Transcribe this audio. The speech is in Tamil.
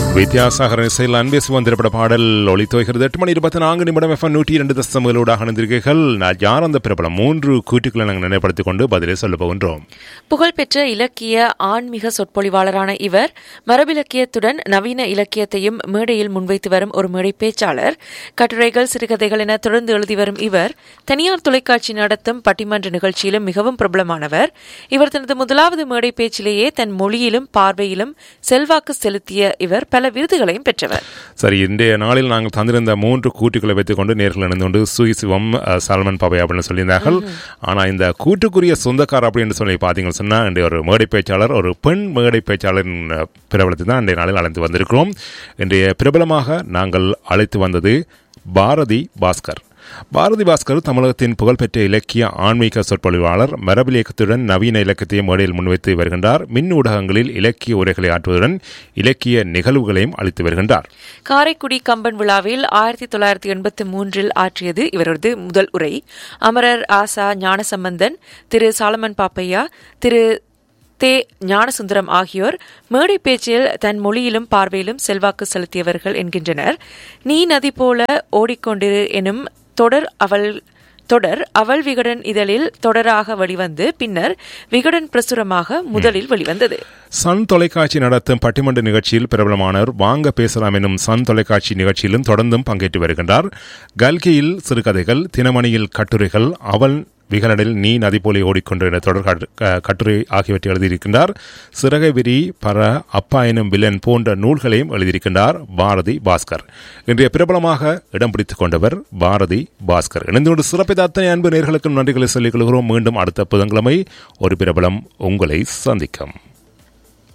வித்யாசாகர் இசையில் அன்பே சிவன் திரைப்பட பாடல் ஒளித்தோய்கிறது எட்டு மணி இருபத்தி நான்கு நிமிடம் எஃப்எம் நூற்றி இரண்டு தசமங்களோடாக அணிந்திருக்கீர்கள் நான் யார் அந்த பிரபலம் மூன்று கூட்டுக்களை நாங்கள் நினைப்படுத்திக் கொண்டு பதிலை சொல்ல போகின்றோம் புகழ்பெற்ற இலக்கிய ஆன்மீக சொற்பொழிவாளரான இவர் மரபிலக்கியத்துடன் நவீன இலக்கியத்தையும் மேடையில் முன்வைத்து வரும் ஒரு மேடை பேச்சாளர் கட்டுரைகள் சிறுகதைகள் என தொடர்ந்து எழுதி வரும் இவர் தனியார் தொலைக்காட்சி நடத்தும் பட்டிமன்ற நிகழ்ச்சியிலும் மிகவும் பிரபலமானவர் இவர் தனது முதலாவது மேடை பேச்சிலேயே தன் மொழியிலும் பார்வையிலும் செல்வாக்கு செலுத்திய இவர் பல விருதுகளையும் பெற்றவர் சரி இன்றைய நாளில் நாங்கள் தந்திருந்த மூன்று கூட்டுக்களை வைத்துக் கொண்டு நேர்கள் இணைந்து கொண்டு சுய் சிவம் அஹ், சால்மன் பாபை அப்படின்னு சொல்லியிருந்தார்கள் ஆனால் இந்த கூட்டுக்குரிய சொந்தக்கார் அப்படின்னு சொல்லி பார்த்தீங்கன்னு சொன்னால் இன்றைய ஒரு மேடை பேச்சாளர் ஒரு பெண் மேடை பேச்சாளரின் அஹ், பிரபலத்தை தான் இன்றைய நாளில் அழைத்து வந்திருக்கிறோம் இன்றைய பிரபலமாக நாங்கள் அழைத்து வந்தது பாரதி பாஸ்கர் பாரதி பாஸ்கர் தமிழகத்தின் புகழ்பெற்ற இலக்கிய ஆன்மீக சொற்பொழிவாளர் மரபிலக்கியத்துடன் நவீன இலக்கியத்தை மேடையில் முன்வைத்து வருகின்றார் மின் ஊடகங்களில் இலக்கிய உரைகளை ஆற்றுவதுடன் இலக்கிய நிகழ்வுகளையும் அளித்து வருகின்றார் காரைக்குடி கம்பன் விழாவில் ஆயிரத்தி தொள்ளாயிரத்தி எண்பத்தி மூன்றில் ஆற்றியது இவரது முதல் உரை அமரர் ஆசா ஞானசம்பந்தன் திரு சாலமன் பாப்பையா திரு தே ஞானசுந்தரம் ஆகியோர் மேடை பேச்சில் தன் மொழியிலும் பார்வையிலும் செல்வாக்கு செலுத்தியவர்கள் என்கின்றனர் நீ நதி போல ஓடிக்கொண்டிரு எனும் தொடர் அவள் தொடர் அவள் விகடன் இதழில் தொடராக வெளிவந்து பின்னர் விகடன் பிரசுரமாக முதலில் வெளிவந்தது சன் தொலைக்காட்சி நடத்தும் பட்டிமன்ற நிகழ்ச்சியில் பிரபலமானவர் வாங்க பேசலாம் எனும் சன் தொலைக்காட்சி நிகழ்ச்சியிலும் தொடர்ந்தும் பங்கேற்று வருகின்றார் கல்கியில் சிறுகதைகள் தினமணியில் கட்டுரைகள் அவள் விகலனில் நீ நதி போலே ஓடிக்கொண்டு என தொடர் கட்டு- க- கட்டுரை ஆகியவற்றை எழுதியிருக்கின்றார் சிறகை விரி பர அப்பா எனும் வில்லன் போன்ற நூல்களையும் எழுதியிருக்கின்றார் பாரதி பாஸ்கர் இன்றைய பிரபலமாக இடம் பிடித்துக் கொண்டவர் பாரதி பாஸ்கர் இணைந்து கொண்டு சிறப்பித்த அத்தனை அன்பு நேர்களுக்கும் நன்றிகளை சொல்லிக் கொள்கிறோம் மீண்டும் அடுத்த புதன்கிழமை ஒரு பிரபலம் உங்களை சந்திக்கும்